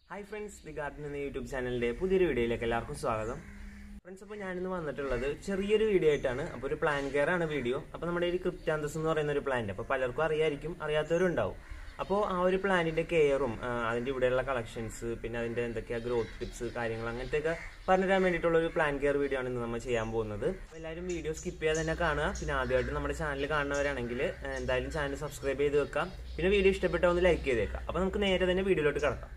hi friends the garden എന്ന YouTube ചാനലിന്റെ പുതിയൊരു വീഡിയോയിലേക്ക് എല്ലാവർക്കും സ്വാഗതം ഫ്രണ്ട്സ് അപ്പോൾ ഞാനിന്ന് വന്നിട്ടുള്ളത് ചെറിയൊരു വീഡിയോ ആയിട്ടാണ് അപ്പോൾ ഒരു പ്ലാൻ കെയർ ആണ് വീഡിയോ അപ്പോൾ നമ്മുടെ ഒരു ക്രിപ്റ്റാന്തസ് എന്ന് പറയുന്ന ഒരു പ്ലാന്റ് അപ്പോൾ പലർക്കും അറിയായിരിക്കും അറിയാത്തവരും ഉണ്ടാവും അപ്പോൾ ആ ഒരു പ്ലാന്റിന്റെ കെയറും അതിന്റെ ഇവിടെയുള്ള കളക്ഷൻസ് പിന്നെ അതിന്റെ എന്തൊക്കെയാ ഗ്രോത്ത് ടിപ്സ് കാര്യങ്ങൾ അങ്ങനത്തെയൊക്കെ പറഞ്ഞുതരാൻ വേണ്ടിയിട്ടുള്ള ഒരു പ്ലാൻ കെയർ വീഡിയോ ആണ് ഇന്ന് നമ്മൾ ചെയ്യാൻ പോകുന്നത് അപ്പോൾ എല്ലാവരും വീഡിയോ സ്കിപ്പ് ചെയ്യാതെ തന്നെ കാണുക പിന്നെ ആദ്യമായിട്ട് നമ്മുടെ ചാനൽ കാണുന്നവരാണെങ്കിൽ ഏഹ്, എന്തായാലും ചാനൽ സബ്സ്ക്രൈബ് ചെയ്ത് വെക്കാം പിന്നെ വീഡിയോ ഇഷ്ടപ്പെട്ട ഒന്ന് ലൈക്ക് ചെയ്തേക്കാം അപ്പോൾ നമുക്ക് നേരെ തന്നെ വീഡിയോയിലോട്ട് കിടക്കാം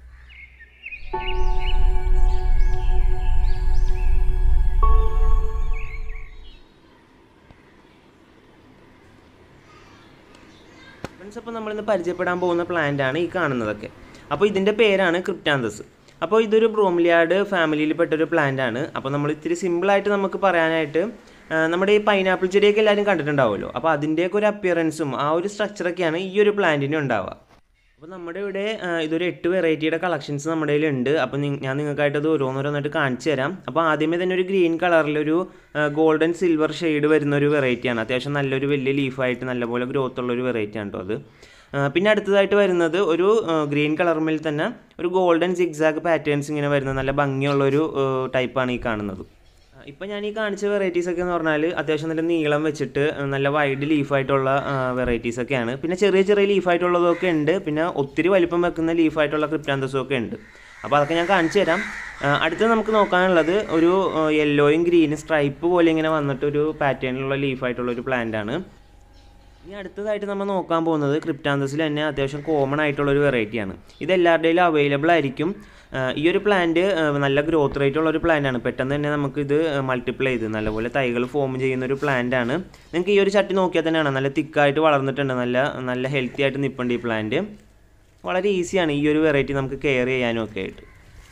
ഫ്രണ്ട്സ് അപ്പോൾ നമ്മളിന്ന് പരിചയപ്പെടാൻ പോകുന്ന പ്ലാന്റ് ആണ് ഈ കാണുന്നതൊക്കെ അപ്പോൾ ഇതിൻ്റെ പേരാണ് ക്രിപ്റ്റാന്തസ് അപ്പോൾ ഇതൊരു ബ്രോമിലിയാർഡ് ഫാമിലിയിൽപ്പെട്ട ഒരു പ്ലാന്റ് ആണ് അപ്പോൾ നമ്മൾ ഇത്തിരി സിമ്പിളായിട്ട് നമുക്ക് പറയാനായിട്ട് ആ, നമ്മുടെ ഈ പൈനാപ്പിൾ ചെടിയൊക്കെ എല്ലാവരും കണ്ടിട്ടുണ്ടാവുമല്ലോ അപ്പോൾ അതിൻ്റെയൊക്കെ ഒരു അപ്പിയറൻസും ആ ഒരു സ്ട്രക്ചറൊക്കെയാണ് ഈ ഒരു പ്ലാന്റിന് ഉണ്ടാവുക അപ്പോൾ നമ്മുടെ ഇവിടെ ആ, ഇതൊരു എട്ട് വെറൈറ്റിയുടെ കളക്ഷൻസ് നമ്മുടെ കയ്യിലുണ്ട് അപ്പോൾ നി- ഞാൻ നിങ്ങൾക്കായിട്ട് അത് ഓരോന്നോരോന്നായിട്ട് കാണിച്ചു തരാം അപ്പോൾ ആദ്യമേ തന്നെ ഒരു ഗ്രീൻ കളറിലൊരു ഗോൾഡൻ സിൽവർ ഷെയ്ഡ് വരുന്ന ഒരു വെറൈറ്റിയാണ് അത്യാവശ്യം നല്ലൊരു വലിയ ലീഫായിട്ട് നല്ലപോലെ ഗ്രോത്ത് ഉള്ള ഒരു വെറൈറ്റി ആണ് കേട്ടോ അത് ആ, പിന്നെ അടുത്തതായിട്ട് വരുന്നത് ഒരു ഗ്രീൻ കളർമിൽ തന്നെ ഒരു ഗോൾഡൻ സിഗ്സാഗ് പാറ്റേൺസ് ഇങ്ങനെ വരുന്ന നല്ല ഭംഗിയുള്ള ഒരു ടൈപ്പാണ് ഈ കാണുന്നത് ഇപ്പം ഞാൻ ഈ കാണിച്ച വെറൈറ്റീസ് ഒക്കെ എന്ന് പറഞ്ഞാൽ അത്യാവശ്യം നല്ല നീളം വെച്ചിട്ട് ആ, നല്ല വൈഡ് ലീഫായിട്ടുള്ള വെറൈറ്റീസ് ഒക്കെയാണ് പിന്നെ ചെറിയ ചെറിയ ലീഫായിട്ടുള്ളതൊക്കെ ഉണ്ട് പിന്നെ ഒത്തിരി വലിപ്പം വെക്കുന്ന ലീഫായിട്ടുള്ള ക്രിപ്റ്റാന്തസും ഒക്കെ ഉണ്ട് അപ്പോൾ അതൊക്കെ ഞാൻ കാണിച്ചു തരാം ആ, അടുത്ത് നമുക്ക് നോക്കാനുള്ളത് ഒരു യെല്ലോയും ഗ്രീനും സ്ട്രൈപ്പ് പോലെ ഇങ്ങനെ വന്നിട്ട് ഒരു പാറ്റേണിലുള്ള ലീഫായിട്ടുള്ള ഒരു പ്ലാന്റ് ആണ് ഇനി അടുത്തതായിട്ട് നമ്മൾ നോക്കാൻ പോകുന്നത് ക്രിപ്റ്റാന്തസിൽ തന്നെ അത്യാവശ്യം കോമൺ ആയിട്ടുള്ള ഒരു വെറൈറ്റിയാണ് ഇത് എല്ലാവരുടെയും അവൈലബിൾ ആയിരിക്കും ആ, ഈ ഒരു പ്ലാന്റ് നല്ല ഗ്രോത്ത് റേറ്റ് ഉള്ള ഒരു പ്ലാന്റ് ആണ് പെട്ടെന്ന് തന്നെ നമുക്ക് ഇത് മൾട്ടിപ്ലൈ ചെയ്ത് നല്ലപോലെ തൈകൾ ഫോം ചെയ്യുന്ന ഒരു പ്ലാന്റ് ആണ് നിങ്ങൾക്ക് ഈ ഒരു ചട്ടി നോക്കിയാൽ തന്നെയാണ് നല്ല തിക്കായിട്ട് വളർന്നിട്ടുണ്ട് നല്ല നല്ല ഹെൽത്തി ആയിട്ട് നിൽപ്പുണ്ട് ഈ പ്ലാന്റ് വളരെ ഈസിയാണ് ഈ ഒരു വെറൈറ്റി നമുക്ക് കെയർ ചെയ്യാനും ഒക്കെ ആയിട്ട്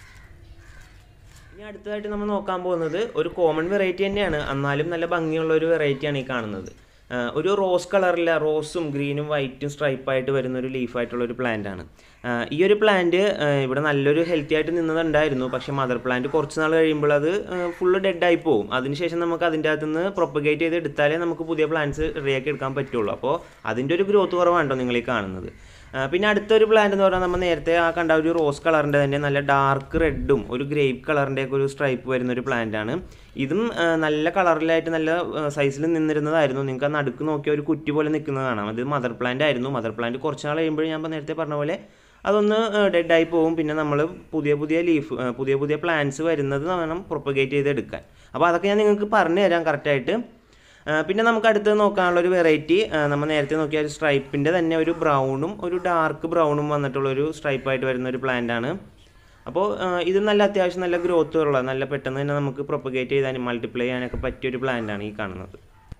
ഇനി അടുത്തതായിട്ട് നമ്മൾ നോക്കാൻ പോകുന്നത് ഒരു കോമൺ വെറൈറ്റി തന്നെയാണ് എന്നാലും നല്ല ഭംഗിയുള്ള ഒരു വെറൈറ്റിയാണ് ഈ കാണുന്നത് ആ, ഒരു റോസ് കളറിലെ റോസും ഗ്രീനും വൈറ്റും സ്ട്രൈപ്പായിട്ട് വരുന്ന ഒരു ലീഫായിട്ടുള്ള ഒരു പ്ലാന്റ് ആണ് ആ, ഈ ഒരു പ്ലാന്റ് ഇവിടെ നല്ലൊരു ഹെൽത്തി ആയിട്ട് നിന്നതുണ്ടായിരുന്നു പക്ഷേ മദർ പ്ലാന്റ് കുറച്ച് നാൾ കഴിയുമ്പോൾ അത് ഫുള്ള് ഡെഡായി പോകും അതിനുശേഷം നമുക്ക് അതിൻ്റെ അകത്ത് നിന്ന് പ്രൊപ്പഗേറ്റ് ചെയ്ത് എടുത്താലേ നമുക്ക് പുതിയ പ്ലാന്റ്സ് റെഡിയാക്കി എടുക്കാൻ പറ്റുള്ളൂ അപ്പോൾ അതിൻ്റെ ഒരു ഗ്രോത്ത് കുറവാണോ നിങ്ങൾ ഈ കാണുന്നത് ആ, പിന്നെ അടുത്തൊരു പ്ലാന്റ് എന്ന് പറഞ്ഞാൽ നമ്മൾ നേരത്തെ ആ കണ്ട ഒരു റോസ് കളറിൻ്റെ തന്നെ നല്ല ഡാർക്ക് റെഡും ഒരു ഗ്രേപ്പ് കളറിൻ്റെ ഒക്കെ ഒരു സ്ട്രൈപ്പ് വരുന്ന ഒരു പ്ലാന്റ് ആണ് ഇതും ആ, നല്ല കളറിലായിട്ട് നല്ല സൈസിൽ നിന്നിരുന്നതായിരുന്നു നിങ്ങൾക്ക് ആ നടുക്ക് നോക്കിയ ഒരു കുറ്റി പോലെ നിൽക്കുന്നത് കാണാം അത് മദർ പ്ലാന്റ് ആയിരുന്നു മദർ പ്ലാന്റ് കുറച്ച് നാൾ കഴിയുമ്പോൾ ഞാൻ ഇപ്പം നേരത്തെ പറഞ്ഞ പോലെ അതൊന്ന് ഡെഡായി പോകും പിന്നെ നമ്മൾ പുതിയ പുതിയ ലീഫ് പുതിയ പുതിയ പ്ലാന്റ്സ് വരുന്നത് വേണം പ്രൊപ്പഗേറ്റ് ചെയ്തെടുക്കാൻ അപ്പോൾ അതൊക്കെ ഞാൻ നിങ്ങൾക്ക് പറഞ്ഞു തരാം കറക്റ്റായിട്ട് ആ, പിന്നെ നമുക്ക് അടുത്ത് നോക്കാനുള്ള ഒരു വെറൈറ്റി നമ്മൾ നേരത്തെ നോക്കിയ ഒരു സ്ട്രൈപ്പിൻ്റെ തന്നെ ഒരു ബ്രൗണും ഒരു ഡാർക്ക് ബ്രൗണും വന്നിട്ടുള്ള ഒരു സ്ട്രൈപ്പായിട്ട് വരുന്ന ഒരു പ്ലാന്റ് ആണ് അപ്പോൾ ആ, ഇത് നല്ല അത്യാവശ്യം നല്ല ഗ്രോത്ത് ഉള്ള നല്ല പെട്ടെന്ന് തന്നെ നമുക്ക് പ്രൊപ്പഗേറ്റ് ചെയ്താനും മൾട്ടിപ്ലൈ ചെയ്യാനൊക്കെ പറ്റിയ ഒരു പ്ലാന്റ് ആണ് ഈ കാണുന്നത്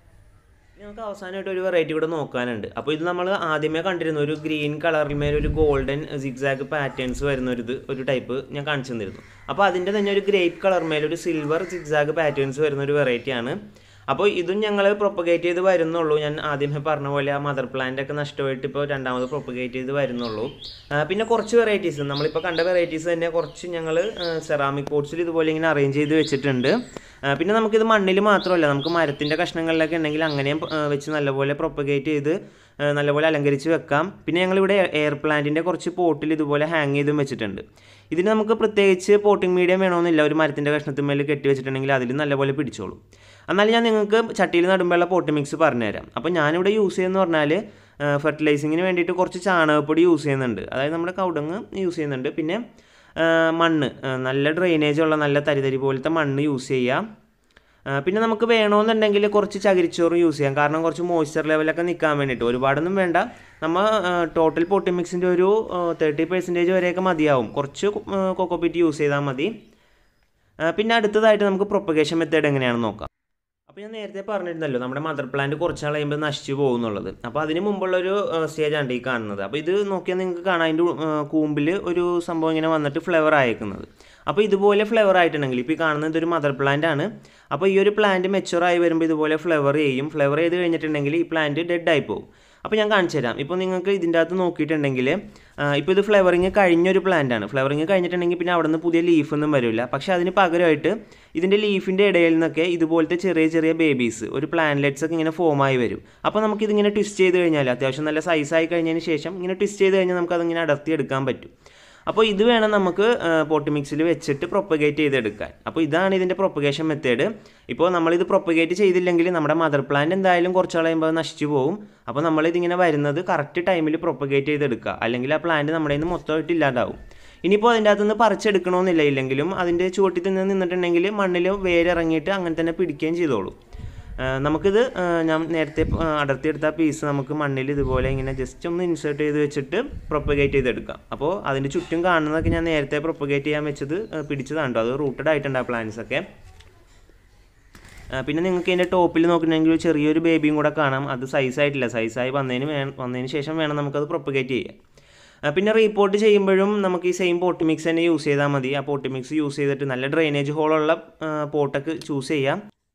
ഇനി നമുക്ക് അവസാനമായിട്ട് ഒരു വെറൈറ്റി കൂടെ നോക്കാനുണ്ട് അപ്പോൾ ഇത് നമ്മൾ ആദ്യമേ കണ്ടിരുന്നു ഒരു ഗ്രീൻ കളറിൽ മേലെ ഒരു ഗോൾഡൻ സിഗ്സാഗ് പാറ്റേൺസ് വരുന്ന ഒരു ഇത് ഒരു ടൈപ്പ് ഞാൻ കാണിച്ചു തന്നിരുന്നു അപ്പോൾ അതിൻ്റെ തന്നെ ഒരു ഗ്രേപ്പ് കളർ മേലെ ഒരു സിൽവർ സിഗ്സാഗ് പാറ്റേൺസ് വരുന്ന ഒരു വെറൈറ്റിയാണ് അപ്പോൾ ഇതും ഞങ്ങൾ പ്രൊപ്പഗേറ്റ് ചെയ്ത് വരുന്നുള്ളൂ ഞാൻ ആദ്യമേ പറഞ്ഞ പോലെ ആ മദർ പ്ലാന്റ് ഒക്കെ നഷ്ടമായിട്ട് ഇപ്പോൾ രണ്ടാമത് പ്രൊപ്പഗേറ്റ് ചെയ്ത് വരുന്നുള്ളൂ ആ, പിന്നെ കുറച്ച് വെറൈറ്റീസ് നമ്മളിപ്പോൾ കണ്ട വെറൈറ്റീസ് തന്നെ കുറച്ച് ഞങ്ങൾ സെറാമിക് പോട്ട്സിൽ ഇതുപോലെ ഇങ്ങനെ അറേഞ്ച് ചെയ്ത് വെച്ചിട്ടുണ്ട് ആ, പിന്നെ നമുക്കിത് മണ്ണിൽ മാത്രമല്ല നമുക്ക് മരത്തിൻ്റെ കഷ്ണങ്ങളിലൊക്കെ ഉണ്ടെങ്കിൽ അങ്ങനെയും ആ, വെച്ച് നല്ലപോലെ പ്രൊപ്പഗേറ്റ് ചെയ്ത് ആ, നല്ലപോലെ അലങ്കരിച്ച് വെക്കാം പിന്നെ ഞങ്ങളിവിടെ എയർ പ്ലാന്റിൻ്റെ കുറച്ച് പോട്ടിൽ ഇതുപോലെ ഹാങ് ചെയ്തും വെച്ചിട്ടുണ്ട് ഇതിന് നമുക്ക് പ്രത്യേകിച്ച് പോട്ടിംഗ് മീഡിയം വേണമെന്നില്ല ഒരു മരത്തിൻ്റെ കഷ്ണത്തിന്മേൽ കെട്ടി വെച്ചിട്ടുണ്ടെങ്കിൽ അതിൽ നല്ലപോലെ പിടിച്ചോളും എന്നാലും ഞാൻ നിങ്ങൾക്ക് ചട്ടിയിൽ നടുമ്പോഴുള്ള പോട്ട് മിക്സ് പറഞ്ഞുതരാം അപ്പോൾ ഞാനിവിടെ യൂസ് ചെയ്യുന്നത് പറഞ്ഞാൽ ഫെർട്ടിലൈസിങ്ങിന് വേണ്ടിയിട്ട് കുറച്ച് ചാണകപ്പൊടി യൂസ് ചെയ്യുന്നുണ്ട് അതായത് നമ്മുടെ കൗടങ്ങ് യൂസ് ചെയ്യുന്നുണ്ട് പിന്നെ ആ, മണ്ണ് ആ, നല്ല ഡ്രെയിനേജ് ഉള്ള നല്ല തരിതരി പോലത്തെ മണ്ണ് യൂസ് ചെയ്യാം ആ, പിന്നെ നമുക്ക് വേണമെന്നുണ്ടെങ്കിൽ കുറച്ച് ചകിരിച്ചോറ് യൂസ് ചെയ്യാം കാരണം കുറച്ച് മോയ്സ്ചർ ലെവലൊക്കെ നിൽക്കാൻ വേണ്ടിയിട്ട് ഒരുപാടൊന്നും വേണ്ട നമ്മൾ ടോട്ടൽ പോട്ടി മിക്സിൻ്റെ ഒരു തേർട്ടി പെർസെൻറ്റേജ് വരെയൊക്കെ മതിയാവും കുറച്ച് കൊക്കോപ്പിറ്റ് യൂസ് ചെയ്താൽ മതി ആ, പിന്നെ അടുത്തതായിട്ട് നമുക്ക് പ്രൊപ്പഗേഷൻ മെത്തേഡ് എങ്ങനെയാണെന്ന് നോക്കാം അപ്പോൾ ഞാൻ നേരത്തെ പറഞ്ഞിരുന്നല്ലോ നമ്മുടെ മദർ പ്ലാന്റ് കുറച്ച് നാൾ കഴിയുമ്പോൾ നശിച്ചു പോകുന്നുള്ളത് അപ്പോൾ അതിന് മുമ്പുള്ളൊരു സ്റ്റേജാണ് ഈ കാണുന്നത് അപ്പോൾ ഇത് നോക്കിയാൽ നിങ്ങൾക്ക് കാണാം അതിൻ്റെ കൂമ്പിൽ ഒരു സംഭവം ഇങ്ങനെ വന്നിട്ട് ഫ്ലവർ ആയേക്കുന്നത് അപ്പോൾ ഇതുപോലെ ഫ്ലവർ ആയിട്ടുണ്ടെങ്കിൽ ഇപ്പോൾ ഈ കാണുന്നത് ഇതൊരു മദർ പ്ലാന്റ് ആണ് അപ്പോൾ ഈ ഒരു പ്ലാന്റ് മെച്ചുവർ ആയി വരുമ്പോൾ ഇതുപോലെ ഫ്ലവർ ചെയ്യും ഫ്ലവർ ചെയ്ത് കഴിഞ്ഞിട്ടുണ്ടെങ്കിൽ ഈ പ്ലാന്റ് ഡെഡ് ആയി പോകും അപ്പോൾ ഞാൻ കാണിച്ചു തരാം ഇപ്പോൾ നിങ്ങൾക്ക് ഇതിൻ്റെ അകത്ത് നോക്കിയിട്ടുണ്ടെങ്കിൽ ഇപ്പോൾ ഇത് ഫ്ലവറിങ് കഴിഞ്ഞൊരു പ്ലാന്റ് ആണ് ഫ്ലവറിങ് കഴിഞ്ഞിട്ടുണ്ടെങ്കിൽ പിന്നെ അവിടെ നിന്ന് പുതിയ ലീഫൊന്നും വരില്ല പക്ഷേ അതിന് പകരമായിട്ട് ഇതിൻ്റെ ലീഫിൻ്റെ ഇടയിൽ നിന്നൊക്കെ ഇതുപോലത്തെ ചെറിയ ചെറിയ ബേബീസ് ഒരു പ്ലാന്റ്ലെറ്റ്സ് ഒക്കെ ഇങ്ങനെ ഫോം ആയി വരും അപ്പോൾ നമുക്കിതിങ്ങനെ ട്വിസ്റ്റ് ചെയ്ത് കഴിഞ്ഞാൽ അത്യാവശ്യം നല്ല സൈസായി കഴിഞ്ഞതിന് ശേഷം ഇങ്ങനെ ട്വിസ്റ്റ് ചെയ്ത് കഴിഞ്ഞാൽ നമുക്കതിങ്ങനെ അടർത്തി എടുക്കാൻ പറ്റും അപ്പോൾ ഇത് വേണം നമുക്ക് പോട്ടി മിക്സിൽ വെച്ചിട്ട് പ്രൊപ്പഗേറ്റ് ചെയ്തെടുക്കാൻ അപ്പോൾ ഇതാണ് ഇതിൻ്റെ പ്രൊപ്പഗേഷൻ മെത്തേഡ് ഇപ്പോൾ നമ്മളിത് പ്രൊപ്പഗേറ്റ് ചെയ്തില്ലെങ്കിൽ നമ്മുടെ മദർ പ്ലാന്റ് എന്തായാലും കുറച്ച് കഴിയുമ്പോൾ നശിച്ചു പോകും അപ്പോൾ നമ്മളിതിങ്ങനെ വരുന്നത് കറക്റ്റ് ടൈമിൽ പ്രൊപ്പഗേറ്റ് ചെയ്തെടുക്കുക അല്ലെങ്കിൽ ആ പ്ലാന്റ് നമ്മുടെ നിന്ന് മൊത്തമായിട്ട് ഇല്ലാണ്ടാവും ഇനിയിപ്പോൾ അതിൻ്റെ അകത്തുനിന്ന് പറിച്ചെടുക്കണമെന്നില്ല ഇല്ലെങ്കിലും അതിൻ്റെ ചുവട്ടിൽ തന്നെ നിന്നിട്ടുണ്ടെങ്കിൽ മണ്ണിൽ വേരിറങ്ങിയിട്ട് അങ്ങനെ തന്നെ പിടിക്കുകയും ചെയ്തോളൂ ആ, നമുക്കിത് ആ, ഞാൻ നേരത്തെ ആ, അടർത്തിയെടുത്ത പീസ് നമുക്ക് മണ്ണിൽ ഇതുപോലെ ഇങ്ങനെ ജസ്റ്റ് ഒന്ന് ഇൻസേർട്ട് ചെയ്ത് വെച്ചിട്ട് പ്രൊപ്പഗേറ്റ് ചെയ്തെടുക്കാം അപ്പോൾ അതിൻ്റെ ചുറ്റും കാണുന്നതൊക്കെ ഞാൻ നേരത്തെ പ്രൊപ്പഗേറ്റ് ചെയ്യാൻ വെച്ചത് ആ, പിടിച്ചതാണ് കേട്ടോ അത് റൂട്ടഡ് ആയിട്ടുണ്ട് ആ പ്ലാന്റ്സ് ഒക്കെ ആ, പിന്നെ നിങ്ങൾക്ക് ഇതിൻ്റെ ടോപ്പിൽ നോക്കണമെങ്കിൽ ഒരു ചെറിയൊരു ബേബിയും കൂടെ കാണാം അത് സൈസായിട്ടില്ല സൈസായി വന്നതിന് വേ വന്നതിന് ശേഷം വേണം നമുക്കത് പ്രൊപ്പഗേറ്റ് ചെയ്യാൻ ആ, പിന്നെ റീപോർട്ട് ചെയ്യുമ്പോഴും നമുക്ക് ഈ സെയിം പോട്ട് മിക്സ് തന്നെ യൂസ് ചെയ്താൽ മതി ആ പോട്ട് മിക്സ് യൂസ് ചെയ്തിട്ട് നല്ല ഡ്രെയിനേജ് ഹോളുള്ള പോട്ടൊക്കെ ചൂസ് ചെയ്യാം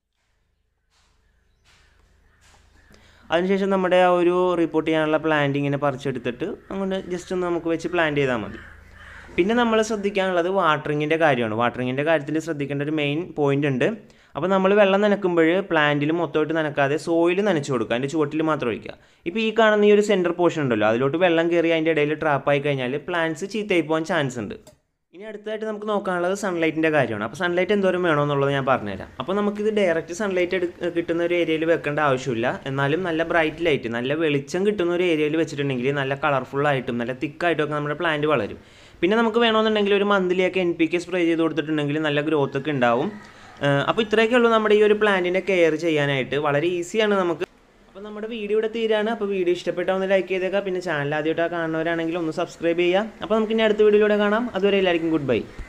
അതിനുശേഷം നമ്മുടെ ആ ഒരു റിപ്പോർട്ട് ചെയ്യാനുള്ള പ്ലാന്റ് ഇങ്ങനെ പറിച്ചെടുത്തിട്ട് അങ്ങോട്ട് ജസ്റ്റ് ഒന്ന് നമുക്ക് വെച്ച് പ്ലാന്റ് ചെയ്താൽ മതി പിന്നെ നമ്മൾ ശ്രദ്ധിക്കാനുള്ളത് വാട്ടറിങ്ങിൻ്റെ കാര്യമാണ് വാട്ടറിങ്ങിൻ്റെ കാര്യത്തിൽ ശ്രദ്ധിക്കേണ്ട ഒരു മെയിൻ പോയിന്റ് ഉണ്ട് അപ്പോൾ നമ്മൾ വെള്ളം നനക്കുമ്പോൾ പ്ലാന്റിൽ മൊത്തമായിട്ട് നനക്കാതെ സോയിൽ നനച്ച് കൊടുക്കുക അതിൻ്റെ ചുവട്ടിൽ മാത്രം ഒഴിക്കുക ഇപ്പോൾ ഈ കാണുന്ന ഈ ഒരു സെൻറ്റർ പോർഷൻ ഉണ്ടല്ലോ അതിലോട്ട് വെള്ളം കയറി അതിൻ്റെ ഇടയിൽ ട്രാപ്പായി കഴിഞ്ഞാൽ പ്ലാന്റ്സ് ചീത്തയായി പോകാൻ ചാൻസ് ഉണ്ട് ഇനി അടുത്തതായിട്ട് നമുക്ക് നോക്കാനുള്ളത് സൺലൈറ്റിൻ്റെ കാര്യമാണ് അപ്പോൾ സൺലൈറ്റ് എന്തോരം വേണമെന്നുള്ളത് ഞാൻ പറഞ്ഞുതരാം അപ്പോൾ നമുക്കിത് ഡയറക്റ്റ് സൺലൈറ്റ് എടു കിട്ടുന്ന ഒരു ഏരിയയിൽ വെക്കേണ്ട ആവശ്യമില്ല എന്നാലും നല്ല ബ്രൈറ്റ് ലൈറ്റ് നല്ല വെളിച്ചം കിട്ടുന്ന ഒരു ഏരിയയിൽ വെച്ചിട്ടുണ്ടെങ്കിൽ നല്ല കളർഫുള്ളായിട്ടും നല്ല തിക്കായിട്ടും ഒക്കെ നമ്മുടെ പ്ലാന്റ് വളരും പിന്നെ നമുക്ക് വേണമെന്നുണ്ടെങ്കിൽ ഒരു മന്ത്ലിയൊക്കെ എൻ പി കെ സ്പ്രേ ചെയ്ത് കൊടുത്തിട്ടുണ്ടെങ്കിൽ നല്ല ഗ്രോത്ത് ഒക്കെ ഉണ്ടാവും അപ്പോൾ ഇത്രയൊക്കെ ഉള്ളൂ നമ്മുടെ ഈ ഒരു പ്ലാന്റിനെ കെയർ ചെയ്യാനായിട്ട് വളരെ ഈസിയാണ് നമുക്ക് അപ്പോൾ നമ്മുടെ വീഡിയോ ഇവിടെ തീരാണ് അപ്പോൾ വീഡിയോ ഇഷ്ടപ്പെട്ടാൽ ഒന്ന് ലൈക്ക് ചെയ്തേക്കാം പിന്നെ ചാനൽ ആദ്യമായിട്ടാണ് കാണുന്നവരാണെങ്കിൽ ഒന്ന് സബ്സ്ക്രൈബ് ചെയ്യുക അപ്പോൾ നമുക്ക് ഇനി അടുത്ത വീഡിയോയിലൂടെ കാണാം അതുവരെ എല്ലാവർക്കും ഗുഡ് ബൈ